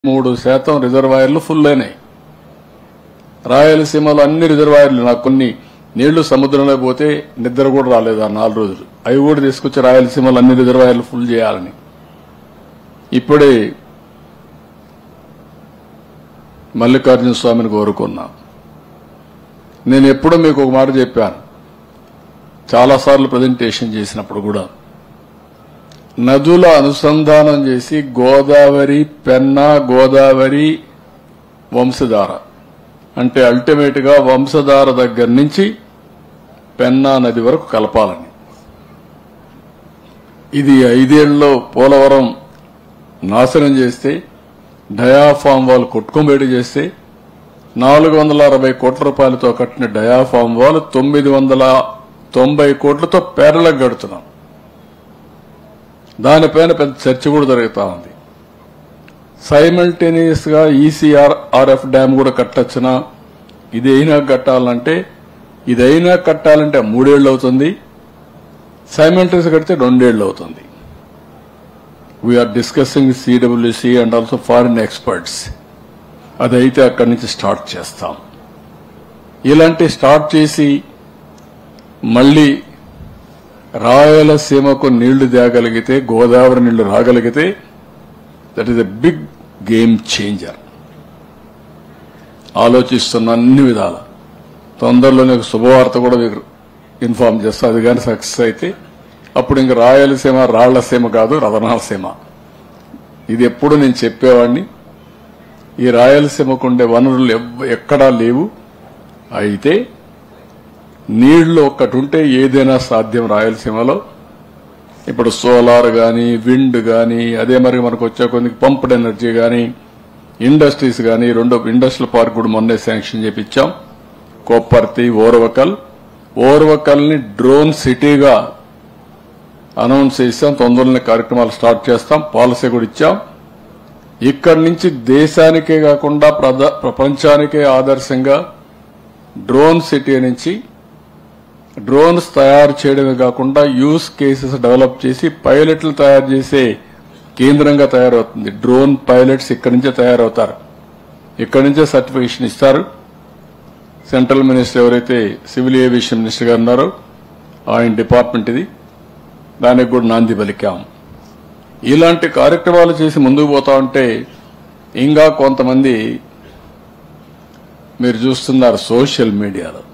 మూడు శాతం రిజర్వాయర్లు ఫుల్ అయినాయి రాయలసీమలో అన్ని రిజర్వాయర్లు నాకు కొన్ని నీళ్లు సముద్రంలో పోతే నిద్ర కూడా రాలేదు ఆ నాలుగు రోజులు అవి కూడా తీసుకొచ్చి రాయలసీమలో అన్ని రిజర్వాయర్లు ఫుల్ చేయాలని ఇప్పుడే మల్లికార్జున స్వామిని కోరుకున్నా నేను ఎప్పుడూ మీకు ఒక మాట చెప్పాను చాలాసార్లు ప్రజెంటేషన్ చేసినప్పుడు కూడా నదుల అనుసంధానం చేసి గోదావరి పెన్నా గోదావరి వంశధార అంటే అల్టిమేట్ గా వంశధార దగ్గర నుంచి పెన్నా నది వరకు కలపాలని ఇది ఐదేళ్లలో పోలవరం నాశనం చేస్తే డయాఫామ్ వాల్ కొట్టుకోబేడి చేస్తే నాలుగు వందల అరవై కోట్ల రూపాయలతో కట్టిన డయాఫామ్ వాల్ తొమ్మిది వందల తొంభై కోట్లతో పేర్లకు కడుతున్నాం దానిపైన పెద్ద చర్చ కూడా జరుగుతా ఉంది సైమల్టేనియస్ గా ఈసీఆర్ ఆర్ఎఫ్ డ్యామ్ కూడా కట్టొచ్చునా ఇదైనా కట్టాలంటే ఇదైనా కట్టాలంటే మూడేళ్లు అవుతుంది సైమల్టేనియస్ కడితే రెండేళ్లు అవుతుంది we are discussing CWC and also foreign experts అదైతే అక్కడి నుంచి స్టార్ట్ చేస్తాం ఇలాంటి స్టార్ట్ చేసి మళ్ళీ రాయలసీమకు నీళ్లు తేగలిగితే గోదావరి నీళ్లు రాగలిగితే that is a big game changer ఆలోచిస్తున్న అన్ని విధాల తొందరలోనే ఒక శుభవార్త కూడా మీకు ఇన్ఫార్మ్ చేస్తా అది కానీ సక్సెస్ అయితే అప్పుడు ఇంక రాయలసీమ రాళ్లసీమ కాదు రతనాలసీమ ఇది ఎప్పుడు నేను చెప్పేవాడిని ఈ రాయలసీమకు ఉండే వనరులు ఎవ్- ఎక్కడా లేవు అయితే నీళ్లు ఒక్కటి ఉంటే ఏదైనా సాధ్యం రాయలసీమలో ఇప్పుడు సోలార్ గాని విండ్ గాని అదే మరి మనకు వచ్చే కొన్ని పంప్డ్ ఎనర్జీ గాని ఇండస్ట్రీస్ గాని రెండు ఇండస్ట్రియల్ పార్క్ కూడా మొన్నే శాంక్షన్ చేపించాం కొప్పర్తి ఓర్వకల్ ఓర్వకల్ ని డ్రోన్ సిటీగా అనౌన్స్ చేశాం తొందరలోనే కార్యక్రమాలు స్టార్ట్ చేస్తాం పాలసీ కూడా ఇచ్చాం ఇక్కడి నుంచి దేశానికే కాకుండా ప్రద- ప్రపంచానికే ఆదర్శంగా డ్రోన్ సిటీ నుంచి డ్రోన్స్ తయారు చేయడమే కాకుండా యూస్ కేసెస్ డెవలప్ చేసి పైలట్లు తయారు చేసే కేంద్రంగా తయారవుతుంది డ్రోన్ పైలట్స్ ఇక్కడి నుంచే తయారవుతారు ఇక్కడి నుంచే సర్టిఫికేషన్ ఇస్తారు సెంట్రల్ మినిస్టర్ ఎవరైతే సివిల్ ఏవియేషన్ మినిస్టర్ గారు ఉన్నారో ఆయన డిపార్ట్మెంట్ ఇది దానికి కూడా నాంది పలికాం ఇలాంటి కార్యక్రమాలు చేసి ముందుకు పోతా ఉంటే ఇంకా కొంతమంది మీరు చూస్తున్నారు సోషల్ మీడియాలో